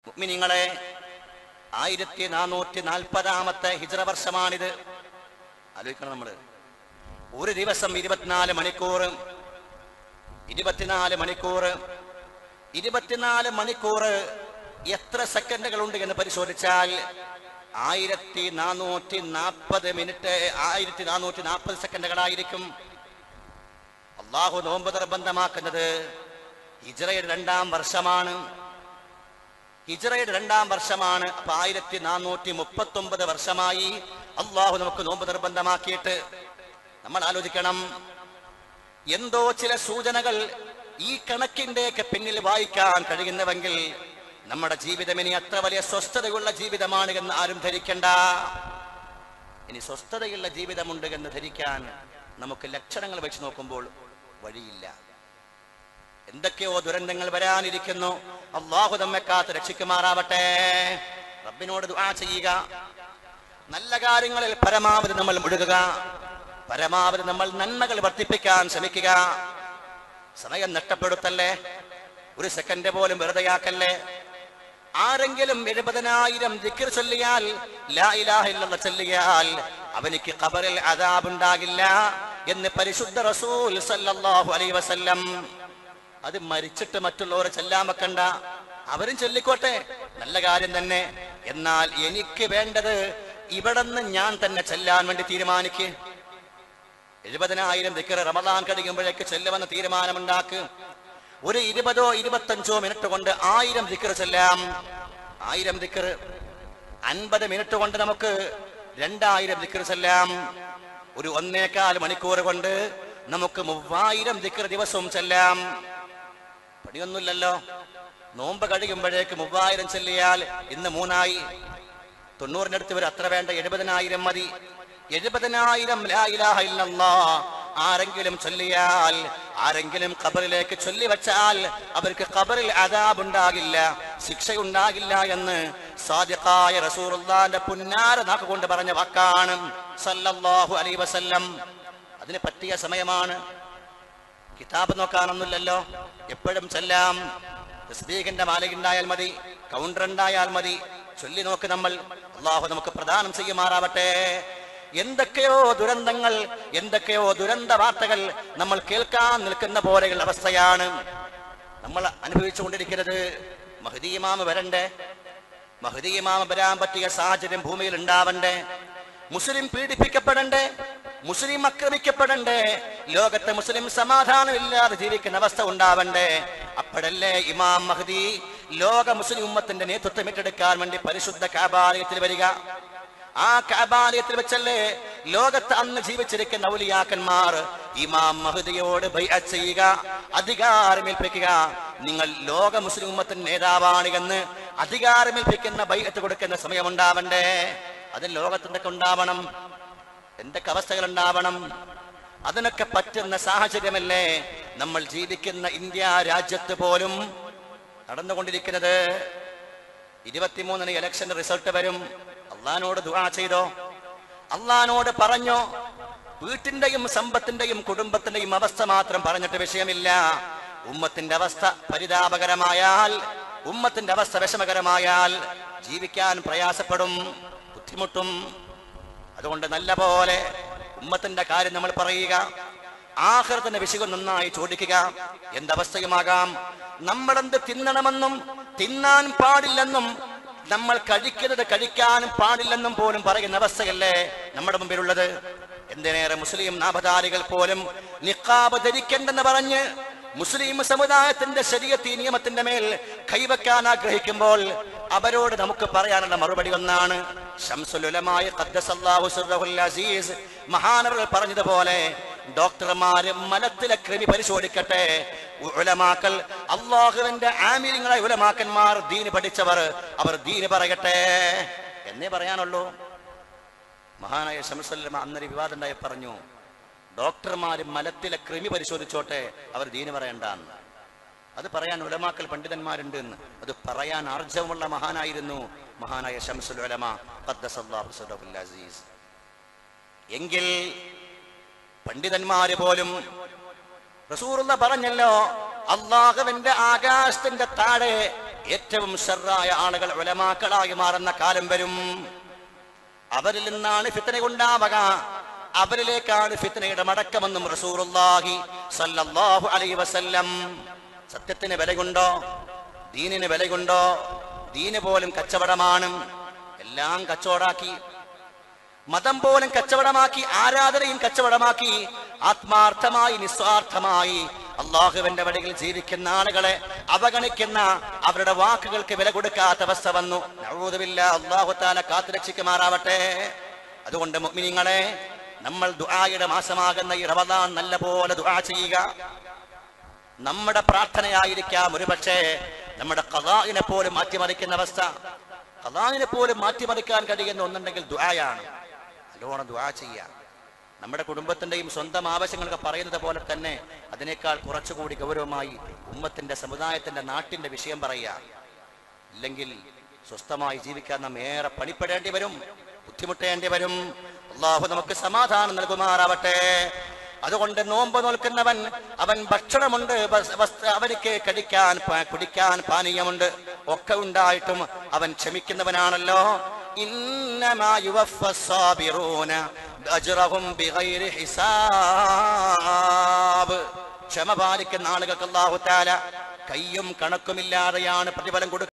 മുഅ്മിനീങ്ങളെ ആയിരത്തി നാനൂറ്റി നാൽപ്പതാമത്തെ ഹിജ്റ വർഷമാണിത് ആലോചിക്കണം നമ്മള് ഒരു ദിവസം ഇരുപത്തിനാല് മണിക്കൂർ ഇരുപത്തിനാല് മണിക്കൂർ ഇരുപത്തിനാല് മണിക്കൂർ എത്ര സെക്കൻഡുകൾ ഉണ്ട് എന്ന് പരിശോധിച്ചാൽ ആയിരത്തി നാനൂറ്റി നാൽപ്പത് മിനിറ്റ് ആയിരത്തി നാനൂറ്റി നാൽപ്പത് സെക്കൻഡുകളായിരിക്കും അള്ളാഹു നോമ്പ് നിർബന്ധമാക്കുന്നത് ഹിജ്റയുടെ രണ്ടാം വർഷമാണ് ഹിജ്റയുടെ രണ്ടാം വർഷമാണ് അപ്പൊ ആയിരത്തി നാനൂറ്റി മുപ്പത്തി ഒമ്പത് വർഷമായി അള്ളാഹു നമുക്ക് നോമ്പ് നിർബന്ധമാക്കിയിട്ട് നമ്മൾ ആലോചിക്കണം എന്തോ ചില സൂചനകൾ ഈ കണക്കിന്റെയൊക്കെ പിന്നിൽ വായിക്കാൻ കഴിയുന്നുവെങ്കിൽ നമ്മുടെ ജീവിതം ഇനി അത്ര വലിയ സ്വസ്ഥതയുള്ള ജീവിതമാണ് എന്ന് ആരും ധരിക്കണ്ട ഇനി സ്വസ്ഥതയുള്ള ജീവിതമുണ്ട് എന്ന് ധരിക്കാൻ നമുക്ക് ലക്ഷണങ്ങൾ വെച്ച് നോക്കുമ്പോൾ വഴിയില്ല എന്തൊക്കെയോ ദുരന്തങ്ങൾ വരാനിരിക്കുന്നു അള്ളാഹു നമ്മെ കാത്ത് രക്ഷിക്കുമാറാവട്ടെ റബ്ബിനോട് ദുആ ചെയ്യുക നല്ല കാര്യങ്ങളിൽ പരമാവധി നമ്മൾ മുഴുകുക പരമാവധി നമ്മൾ നന്മകൾ വർദ്ധിപ്പിക്കാൻ ശ്രമിക്കുക സമയം നഷ്ടപ്പെടുത്തല്ലേ ഒരു സെക്കൻഡ് പോലും വെറുതെയാക്കല്ലേ ആരെങ്കിലും എഴുപതിനായിരം ദിക്ർ ചൊല്ലിയാൽ ലാ ഇലാഹ ഇല്ലല്ലാഹ് ചൊല്ലിയാൽ അവനിക്ക് ഖബറിൽ അദാബുണ്ടാകില്ല എന്ന് പരിശുദ്ധ റസൂൽ സല്ലല്ലാഹു അലൈഹി വസല്ലം അത് മരിച്ചിട്ട് മറ്റുള്ളവരെ ചെല്ലാൻ വെക്കണ്ട അവരും ചൊല്ലിക്കോട്ടെ നല്ല കാര്യം തന്നെ എന്നാൽ എനിക്ക് വേണ്ടത് ഇവിടുന്ന് ഞാൻ തന്നെ ചെല്ലാൻ വേണ്ടി തീരുമാനിക്ക് എഴുപതിനായിരം ദിക്കറ് റമദാൻ കഴിയുമ്പോഴേക്ക് ചെല്ലുമെന്ന് തീരുമാനമുണ്ടാക്ക് ഒരു ഇരുപതോ ഇരുപത്തഞ്ചോ മിനിറ്റ് കൊണ്ട് ആയിരം ദിക്കറ് ചെല്ലാം ആയിരം ദിക്കറ് അൻപത് മിനിറ്റ് കൊണ്ട് നമുക്ക് രണ്ടായിരം ദിക്കറ് ചെല്ലാം ഒരു ഒന്നേകാൽ മണിക്കൂർ കൊണ്ട് നമുക്ക് മൂവായിരം ദിക്കർ ദിവസവും ചെല്ലാം പണിയൊന്നുമില്ലല്ലോ നോമ്പ് കഴിയുമ്പോഴേക്ക് മൂവായിരം ചെല്ലിയാൽ ഇന്ന് മൂന്നായി തൊണ്ണൂറിനടുത്ത് വരെ അത്ര വേണ്ട എഴുപതിനായിരം മതി എഴുപതിനായിരം ലാ ഇലാഹ ഇല്ലല്ലാ ആരെങ്കിലും ചൊല്ലിയാൽ ആരെങ്കിലും ഖബറിലേക്ക് ചൊല്ലി വച്ചാൽ അവർക്ക് ഖബറിൽ അതാബ് ഉണ്ടാകില്ല ശിക്ഷയുണ്ടാകില്ല എന്ന് സാദിഖായ റസൂറുള്ളാന്റെ പുന്നാര നാക്കുകൊണ്ട് പറഞ്ഞ വാക്കാണ് സല്ലല്ലാഹു അലൈഹി വസല്ലം അതിന് പറ്റിയ സമയമാണ് കിതാബ് നോക്കാനൊന്നുമില്ലല്ലോ എപ്പോഴും ചെല്ലാം തസ്ബീഹിന്റെ മാലയുണ്ടായാൽ മതി കൗണ്ടർ ഉണ്ടായാൽ മതി ചൊല്ലി നോക്ക് നമ്മൾ അള്ളാഹു നമുക്ക് പ്രദാനം ചെയ്യുമാറാവട്ടെ എന്തൊക്കെയോ ദുരന്തങ്ങൾ എന്തൊക്കെയോ ദുരന്ത വാർത്തകൾ നമ്മൾ കേൾക്കാൻ നിൽക്കുന്ന പോലെയുള്ള അവസ്ഥയാണ് നമ്മൾ അനുഭവിച്ചുകൊണ്ടിരിക്കുന്നത് മഹദീമാമ വരണ്ടേ മഹദീമാമ വരാൻ പറ്റിയ സാഹചര്യം ഭൂമിയിൽ ഉണ്ടാവണ്ടേ മുസ്ലിം പീഡിപ്പിക്കപ്പെടണ്ടേ മുസ്ലിം ആക്രമിക്കപ്പെടണ്ടേ ലോകത്തെ മുസ്ലിം സമാധാനമില്ലാതെ ജീവിക്കുന്ന അവസ്ഥ ഉണ്ടാവണ്ടേ അപ്പോഴല്ലേ ഇമാം മഹദി ലോക മുസ്ലിം ഉമ്മത്തിന്റെ നേതൃത്വം ഏറ്റെടുക്കാൻ വേണ്ടി പരിശുദ്ധ കാബാലയത്തിൽ വരിക ആ കാബാലയത്തിൽ വെച്ചല്ലേ ലോകത്ത് അന്ന് ജീവിച്ചിരിക്കുന്ന ഔലിയാക്കന്മാർ ഇമാം മഹദിയോട് ബൈഅത്ത് ചെയ്യുക അധികാരമേൽപ്പിക്കുക നിങ്ങൾ ലോക മുസ്ലിം ഉമ്മത്തിന്റെ നേതാവാണ് എന്ന് അധികാരമേൽപ്പിക്കുന്ന ബൈഅത്ത് കൊടുക്കുന്ന സമയമുണ്ടാവണ്ടേ അത് ലോകത്തെന്തൊക്കെ ഉണ്ടാവണം എന്തൊക്കെ അവസ്ഥകൾ ഉണ്ടാവണം അതിനൊക്കെ പറ്റുന്ന സാഹചര്യമല്ലേ നമ്മൾ ജീവിക്കുന്ന ഇന്ത്യ രാജ്യത്ത് പോലും നടന്നുകൊണ്ടിരിക്കുന്നത് ഇരുപത്തിമൂന്നിന് ഇലക്ഷൻ റിസൾട്ട് വരും അള്ളഹാനോട് ദുആ ചെയ്തോ അള്ളഹാനോട് പറഞ്ഞോ വീട്ടിന്റെയും സമ്പത്തിന്റെയും കുടുംബത്തിന്റെയും അവസ്ഥ മാത്രം പറഞ്ഞിട്ട് വിഷയമില്ല ഉമ്മത്തിന്റെ അവസ്ഥ പരിതാപകരമായാൽ ഉമ്മത്തിന്റെ അവസ്ഥ വിഷമകരമായാൽ ജീവിക്കാൻ പ്രയാസപ്പെടും ബുദ്ധിമുട്ടും അതുകൊണ്ട് നല്ല പോലെ ഉമ്മത്തിന്റെ കാര്യം നമ്മൾ പറയുക ആഹൃത്തിന്റെ വിഷയം നന്നായി ചോദിക്കുക എന്തവസ്ഥയുമാകാം നമ്മളെന്ത് തിന്നണമെന്നും തിന്നാൻ പാടില്ലെന്നും നമ്മൾ കഴിക്കുന്നത് കഴിക്കാനും പാടില്ലെന്നും പോലും പറയുന്ന അവസ്ഥയല്ലേ നമ്മുടെ മുമ്പിലുള്ളത് എന്തിനേറെ മുസ്ലിം നാമധാരികൾ പോലും നിക്കാബ് ധരിക്കണ്ടെന്ന് പറഞ്ഞ് മുസ്ലിം സമുദായത്തിന്റെ ശരീരത്തി നിയമത്തിന്റെ മേൽ കൈവയ്ക്കാൻ ആഗ്രഹിക്കുമ്പോൾ അവരോട് നമുക്ക് പറയാനുള്ള മറുപടി ഒന്നാണ് ഷംസുലുലമായ അസീസ് മഹാനവർ പറഞ്ഞതുപോലെ ഡോക്ടർമാര് മലത്തിലെ കൃമി പരിശോധിക്കട്ടെ ഉലമാക്കൾ അള്ളാഹുവിന്റെ ആമിലിങ്ങളായ ഉലമാക്കന്മാർ ദീന് പഠിച്ചവർ അവർ ദീന് പറയട്ടെ എന്നേ പറയാനുള്ളൂ മഹാനായ ഷംസുല്ലമ അന്നൊരു വിവാദം ഉണ്ടായി പറഞ്ഞു ഡോക്ടർമാര് മലത്തിലെ കൃമി പരിശോധിച്ചോട്ടെ അവർ ദീന് പറയണ്ടെന്ന് അത് പറയാൻ ഉലമാക്കൽ പണ്ഡിതന്മാരുണ്ട് എന്ന് അത് പറയാൻ ആർജവമുള്ള മഹാനായിരുന്നു മഹാനായ ഷംസുൽ ഉലമ ഖദ്ദസല്ലാഹു സദഹുൽ അസീസ് എങ്കിൽ പണ്ഡിതന്മാര് പോലും റസൂറുള്ള പറഞ്ഞല്ലോ അള്ളാഹുവിന്റെ ആകാശത്തിന്റെ താഴെ ഏറ്റവും ഷർറായ ആളുകൾ ഉലമാക്കളായി മാറുന്ന കാലം വരും അവരിൽ നിന്നാണ് ഫിത്തന ഉണ്ടാവുക അവരിലേക്കാണ് ഫിത്തനയുടെ മടക്കമെന്നും റസൂറുല്ലാഹി സല്ലല്ലാഹു അലൈഹി വസല്ലം സത്യത്തിന് വിലയുണ്ടോ ദീനിന് വിലയുണ്ടോ ദീന് പോലും കച്ചവടമാണ് എല്ലാം കച്ചവടാക്കി മതം പോലും കച്ചവടമാക്കി ആരാധനയും കച്ചവടമാക്കി ആത്മാർത്ഥമായി നിസ്വാർത്ഥമായി അള്ളാഹുവിന്റെ വഴിയിൽ ജീവിക്കുന്ന ആളുകളെ അവഗണിക്കുന്ന അവരുടെ വാക്കുകൾക്ക് വില കൊടുക്കാത്ത അവസ്ഥ വന്നു നഊദുബില്ലാ, അള്ളാഹു താല കാത്തുരക്ഷിക്കുമാറാവട്ടെ അതുകൊണ്ട് മുഅ്മിനീങ്ങളെ നമ്മൾ ദുആയുടെ മാസമാകുന്ന ഈ റമദാൻ നല്ല പോലെ ദുആ ചെയ്യുക നമ്മുടെ പ്രാർത്ഥനയായിരിക്കാം ഒരുപക്ഷെ നമ്മുടെ കഥാവിനെ പോലും മാറ്റിമറിക്കുന്ന അവസ്ഥ കഥാവിനെ പോലും മാറ്റിമറിക്കാൻ കഴിയുന്ന ഒന്നുണ്ടെങ്കിൽ ദുആയാണ് നല്ലോണം ദുആ ചെയ്യാം നമ്മുടെ കുടുംബത്തിന്റെയും സ്വന്തം ആവശ്യങ്ങളൊക്കെ പറയുന്നത് പോലെ തന്നെ അതിനേക്കാൾ കുറച്ചുകൂടി ഗൗരവമായി ഉമ്മത്തിന്റെ സമുദായത്തിന്റെ നാട്ടിന്റെ വിഷയം പറയുക ഇല്ലെങ്കിൽ സ്വസ്ഥമായി ജീവിക്കാൻ നാം ഏറെ പണിപ്പെടേണ്ടി വരും ബുദ്ധിമുട്ടേണ്ടി വരും അള്ളാഹു നമുക്ക് സമാധാനം നൽകുമാറാവട്ടെ അതുകൊണ്ട് നോമ്പ് നോൽക്കുന്നവൻ അവൻ ഭക്ഷണമുണ്ട് വസ്- വസ്ത്ര- അവനിക്ക് കടിക്കാൻ പ- കുടിക്കാൻ പാനീയമുണ്ട് ഒക്കെ ഉണ്ടായിട്ടും അവൻ ക്ഷമിക്കുന്നവനാണല്ലോ ഇന്നമാ യുവഫ സ്സാബിറൂന അജ്റഹും ബിഗൈരി ഹിസാബ് ക്ഷമ പാലിക്കുന്ന ആളുകൾക്ക് അല്ലാഹു തആല കയ്യും കണക്കുമില്ലാതെയാണ് പ്രതിഫലം കൊടുക്കുക